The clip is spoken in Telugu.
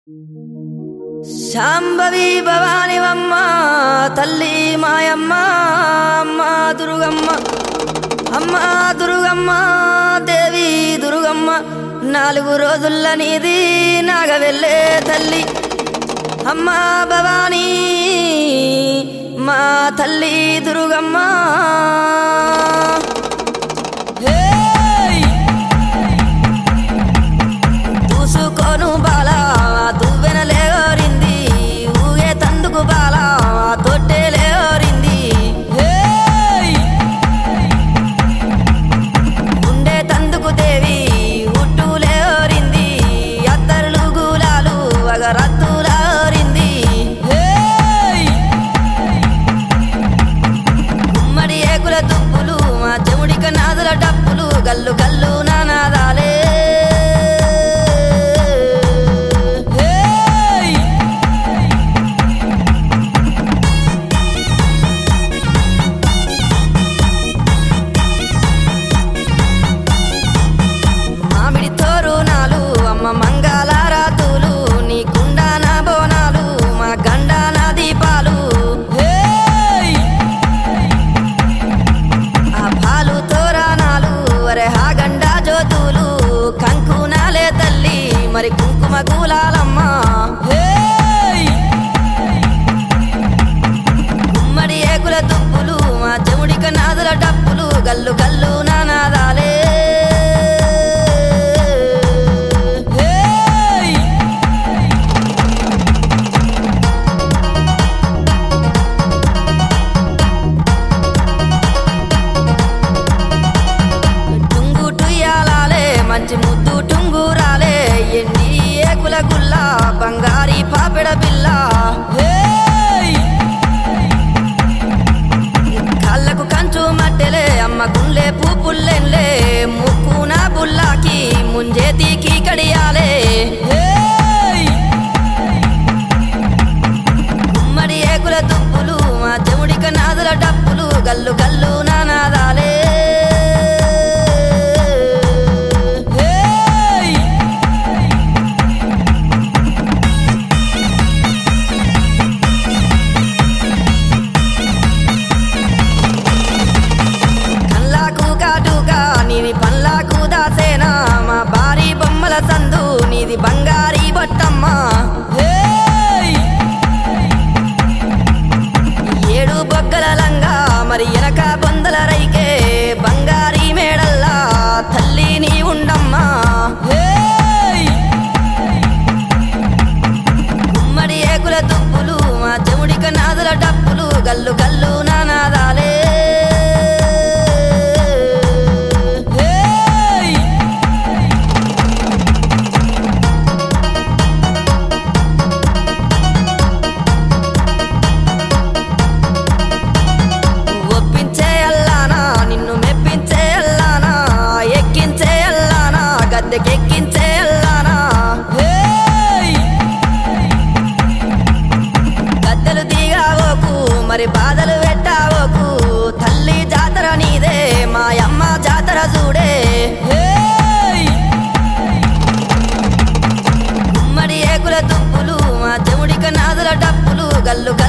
శాంభవి భవానివమ్మ తల్లి మాయమ్మ అమ్మ దుర్గమ్మ అమ్మ దుర్గమ్మ దేవి దుర్గమ్మ నాలుగు రోజుల నీది నాగవెళ్ళే తల్లి అమ్మ భవానీ మా తల్లి దుర్గమ్మ హేయ్! చూసుకోను బాల దువ్వెన లేవరింది ఊగే తందుకు బాల తొట్టె లేవరింది హేయ్! ఉండే తందుకు దేవి ఉట్టు లేవరింది అత్తరులు గులాలు అగరత్తులారింది హేయ్! గుమ్మడి ఏకుల దుప్పులు మా చెవుడిక నాదుల డప్పులు గల్లు గల్లు నానాదాలే హేయ్! మామిడి తోరునాలు అమ్మ మంగళారాతులు నీ కుండాన బోనాలు మా గండాన దీపాలు హేయ్! ఆ పాలు తోరానాలు అరే హా గండా జ్యోతులు కంకునాలే తల్లి మరి కుంకుమ కూలాలమ్మ హేయ్! గుమ్మడి ఏకుల దుప్పులు మా చెవుడిక నాదుల డప్పులు గల్లు గల్లు నానాదాలే హేయ్! టుంగు టుయ్యాలాలే మంచి ముద్దు టుంగురాలే ఎండి ఏకుల గుల్ల బంగారి పాపెడ పిల్ల హేయ్! కళ్ళకు కంచు మట్టెలే అమ్మ గుండె పూపుల్లెన్లే ముక్కున బుల్లాకి ముంజేతికి కడియాలే హేయ్! గుమ్మడి ఏకుల దుప్పులు మా చెవుడిక నాదుల డప్పులు గల్లు గల్లు నానాదాలే హేయ్! కల్లాకు కాటుగా నీది పల్లాకు దాసేనా మా భారీ బొమ్మల సందు నీది బంగారీ బొట్టమ్మ హేయ్! ఏడు బొగ్గల లంగా మరి ఎనక బొందల రైకే బంగారీ మేడల్లా తల్లి నీ ఉండమ్మా హేయ్! గుమ్మడి ఏకుల దుప్పులు మా చెవుడిక నాదుల డప్పులు గల్లు గల్లు నానాదాలే హేయ్! ఒప్పించే అల్లానా నిన్ను మెప్పించే అల్లానా ఎక్కించే అల్లానా గద్దెకెక్కించే అల్లానా హేయ్! గద్దెలు దిగావోకు మరి బాధలు పెట్టావోకు తల్లి జాతర నీదే మాయమ్మ జాతర చూడే హేయ్! గుమ్మడి ఏకుల దుప్పులు మా చెవుడిక నాదుల డప్పులు గల్లు